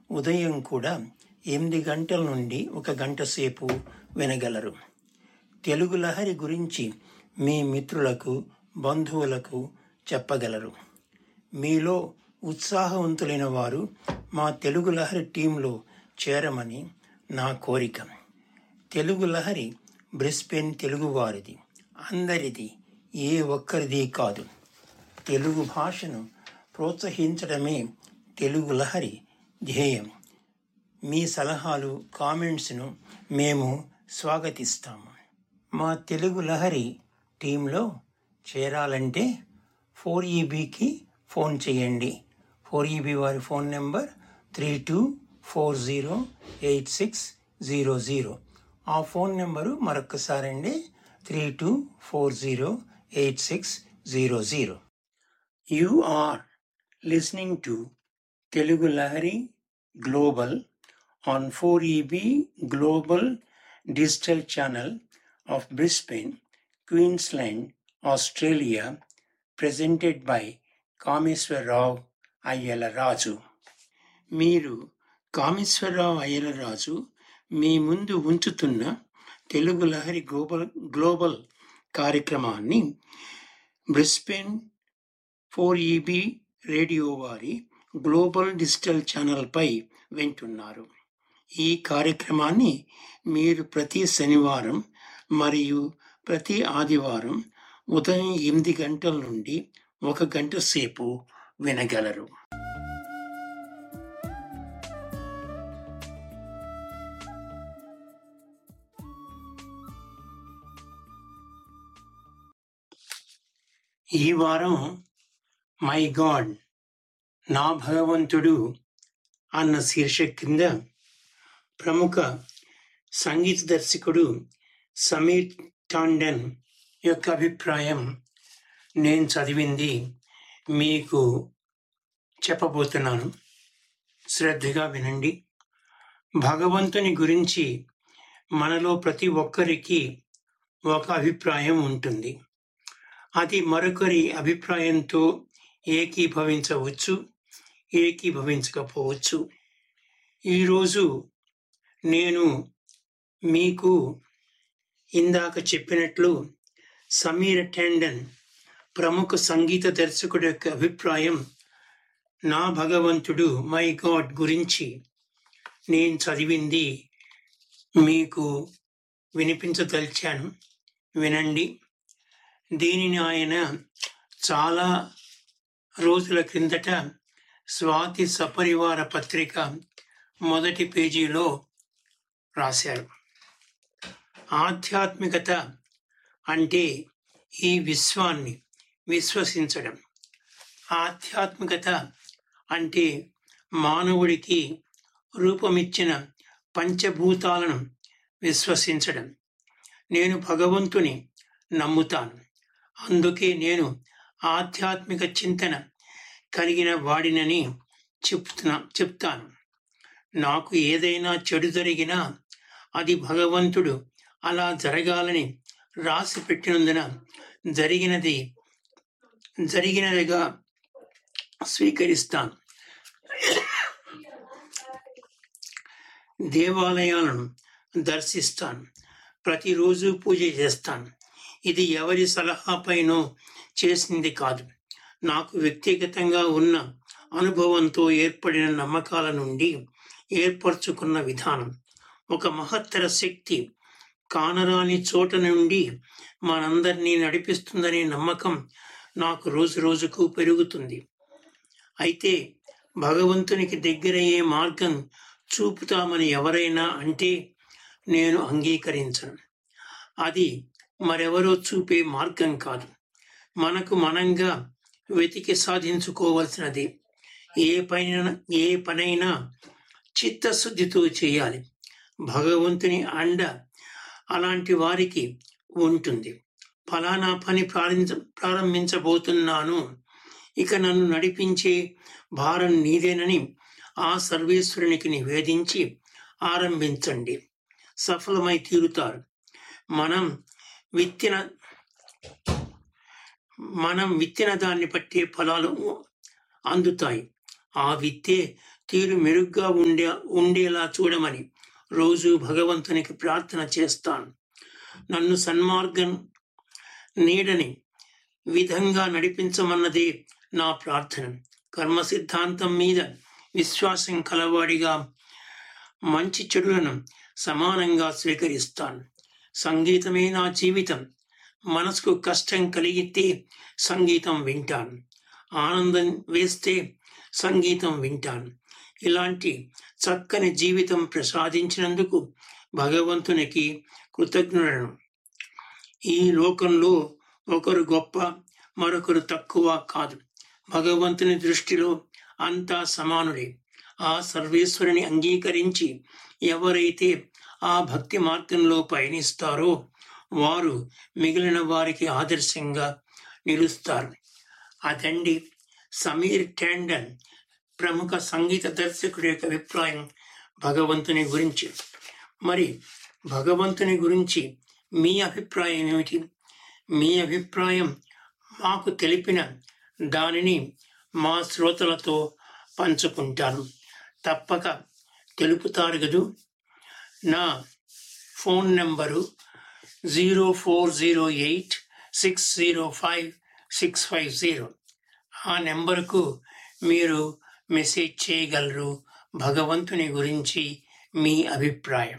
ఉదయం కూడా ఎనిమిది గంటల నుండి ఒక గంట సేపు వినగలరు తెలుగు లహరి గురించి మీ మిత్రులకు బంధువులకు చెప్పగలరు మీలో ఉత్సాహవంతులైన వారు మా తెలుగు లహరి టీంలో చేరమని నా కోరిక తెలుగు లహరి బ్రిస్బెన్ తెలుగువారిది అందరిది ఏ ఒక్కరిది కాదు తెలుగు భాషను ప్రోత్సహించడమే తెలుగు లహరి ధ్యేయం మీ సలహాలు కామెంట్స్ను మేము స్వాగతిస్తాము మా తెలుగు లహరి టీంలో చేరాలంటే ఫోర్ ఈబీకి ఫోన్ చేయండి ఫోర్ ఈబీ వారి phone number three two four zero eight six zero zero ఆ ఫోన్ నెంబరు మరొకసారండి three two four zero eight six zero zero you are listening to Telugu Lahari global on 4EB Global Digital Channel of Brisbane, Queensland, Australia, presented by Kameswararao Ayyala Raju మీరు కామేశ్వరరావు అయ్యల రాజు మీ ముందు ఉంచుతున్న Telugu Lahari global global కార్యక్రమాన్ని Brisbane four EB radio వారి global digital ఛానల్పై వింటున్నారు ఈ కార్యక్రమాన్ని మీరు ప్రతి శనివారం మరియు ప్రతి ఆదివారం ఉదయం ఎనిమిది గంటల నుండి ఒక గంట సేపు వినగలరు ఈ వారం మై గాడ్ నా భగవంతుడు అన్న శీర్షిక కింద ప్రముఖ సంగీత దర్శకుడు సమీర్ టాండన్ యొక్క అభిప్రాయం నేను చదివింది మీకు చెప్పబోతున్నాను శ్రద్ధగా వినండి భగవంతుని గురించి మనలో ప్రతి ఒక్కరికి ఒక అభిప్రాయం ఉంటుంది అది మరొకరి అభిప్రాయంతో ఏకీభవించవచ్చు ఏకీభవించకపోవచ్చు ఈరోజు నేను మీకు ఇందాక చెప్పినట్లు సమీర్ టెండన్ ప్రముఖ సంగీత దర్శకుడి యొక్క అభిప్రాయం నా భగవంతుడు మై గాడ్ గురించి నేను చదివింది మీకు వినిపించదలిచాను వినండి దీనిని ఆయన చాలా రోజుల క్రిందట స్వాతి సపరివార పత్రిక మొదటి పేజీలో రాశారు ఆధ్యాత్మికత అంటే ఈ విశ్వాన్ని విశ్వసించడం ఆధ్యాత్మికత అంటే మానవుడికి రూపమిచ్చిన పంచభూతాలను విశ్వసించడం నేను భగవంతుని నమ్ముతాను అందుకే నేను ఆధ్యాత్మిక చింతన కలిగిన వాడినని చెప్తున్నా చెప్తాను నాకు ఏదైనా చెడు జరిగినా అది భగవంతుడు అలా జరగాలని రాసి పెట్టినందున జరిగినది జరిగినదిగా స్వీకరిస్తాను దేవాలయాలను దర్శిస్తాను ప్రతిరోజు పూజ చేస్తాను ఇది ఎవరి సలహాపైనో చేసింది కాదు నాకు వ్యక్తిగతంగా ఉన్న అనుభవంతో ఏర్పడిన నమ్మకాల నుండి ఏర్పరచుకున్న విధానం ఒక మహత్తర శక్తి కానరాని చోట నుండి మనందరినీ నడిపిస్తుందనే నమ్మకం నాకు రోజు రోజుకు పెరుగుతుంది అయితే భగవంతునికి దగ్గరయ్యే మార్గం చూపుతామని ఎవరైనా అంటే నేను అంగీకరించను అది మరెవరో చూపే మార్గం కాదు మనకు మనంగా వెతికి సాధించుకోవలసినది ఏ పైన ఏ పనైనా చిత్తశుద్ధితో చేయాలి భగవంతుని అండ అలాంటి వారికి ఉంటుంది ఫలానా పని ప్రారంభించ ప్రారంభించబోతున్నాను ఇక నన్ను నడిపించే భారం నీదేనని ఆ సర్వేశ్వరునికి నివేదించి ఆరంభించండి సఫలమై తీరుతారు మనం విత్తిన మనం విత్తిన దాన్ని బట్టే ఫలాలు అందుతాయి ఆ విత్తే తీరు మెరుగ్గా ఉండే ఉండేలా చూడమని రోజు భగవంతునికి ప్రార్థన చేస్తాను నన్ను సన్మార్గం నీడని విధంగా నడిపించమన్నదే నా ప్రార్థన కర్మ సిద్ధాంతం మీద విశ్వాసం కలవాడిగా మంచి చెడులను సమానంగా స్వీకరిస్తాను సంగీతమే నా జీవితం మనసుకు కష్టం కలిగితే సంగీతం వింటాను ఆనందం వేస్తే సంగీతం వింటాను ఇలాంటి చక్కని జీవితం ప్రసాదించినందుకు భగవంతునికి కృతజ్ఞులను ఈ లోకంలో ఒకరు గొప్ప మరొకరు తక్కువ కాదు భగవంతుని దృష్టిలో అంతా సమానుడే ఆ సర్వేశ్వరుని అంగీకరించి ఎవరైతే ఆ భక్తి మార్గంలో పయనిస్తారో వారు మిగిలిన వారికి ఆదర్శంగా నిలుస్తారు అదండి సమీర్ ట్యాండన్ ప్రముఖ సంగీత దర్శకుడి యొక్క అభిప్రాయం భగవంతుని గురించి మరి భగవంతుని గురించి మీ అభిప్రాయం ఏమిటి మీ అభిప్రాయం మాకు తెలిపిన దానిని మా శ్రోతలతో పంచుకుంటాను తప్పక తెలుపుతారు కదూ నా phone number zero four zero eight six zero five six five zero ఆ నెంబర్కు మీరు మెసేజ్ చేయగలరు భగవంతుని గురించి మీ అభిప్రాయం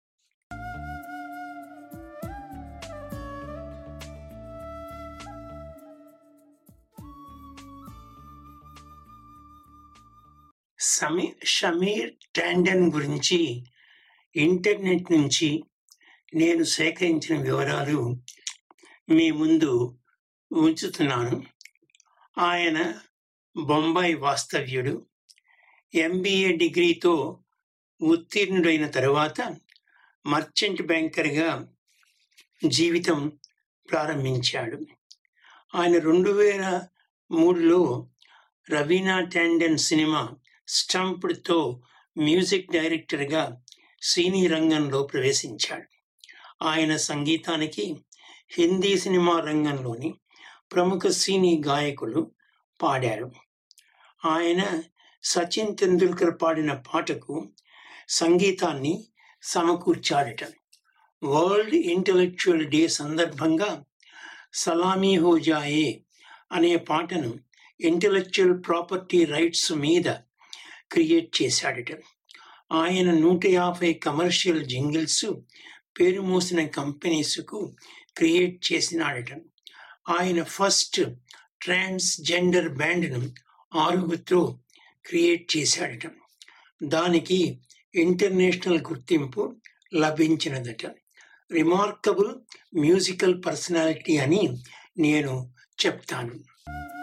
సమీ షమీర్ టాండన్ గురించి ఇంటర్నెట్ నుంచి నేను సేకరించిన వివరాలు మీ ముందు ఉంచుతున్నాను ఆయన బొంబాయి వాస్తవ్యుడు ఎంబీఏ డిగ్రీతో ఉత్తీర్ణుడైన తరువాత మర్చెంట్ బ్యాంకర్గా జీవితం ప్రారంభించాడు ఆయన రెండు వేల మూడులో రవీనా టాండన్ సినిమా స్టంప్డ్తో మ్యూజిక్ డైరెక్టర్గా సినీ రంగంలో ప్రవేశించాడు ఆయన సంగీతానికి హిందీ సినిమా రంగంలోని ప్రముఖ సినీ గాయకులు పాడారు ఆయన సచిన్ తెందుల్కర్ పాడిన పాటకు సంగీతాన్ని సమకూర్చాడట వరల్డ్ ఇంటలెక్చువల్ డే సందర్భంగా సలామీ హో జాయే అనే పాటను ఇంటలెక్చువల్ ప్రాపర్టీ రైట్స్ మీద క్రియేట్ చేశాడట ఆయన నూట యాభై కమర్షియల్ జింగిల్స్ పేరు మోసిన కంపెనీస్కు క్రియేట్ చేసినాడట ఆయన ఫస్ట్ ట్రాన్స్ జెండర్ బ్యాండ్ను ఆరుగురితో క్రియేట్ చేశాడట దానికి ఇంటర్నేషనల్ గుర్తింపు లభించినదట రిమార్కబుల్ మ్యూజికల్ పర్సనాలిటీ అని నేను చెప్తాను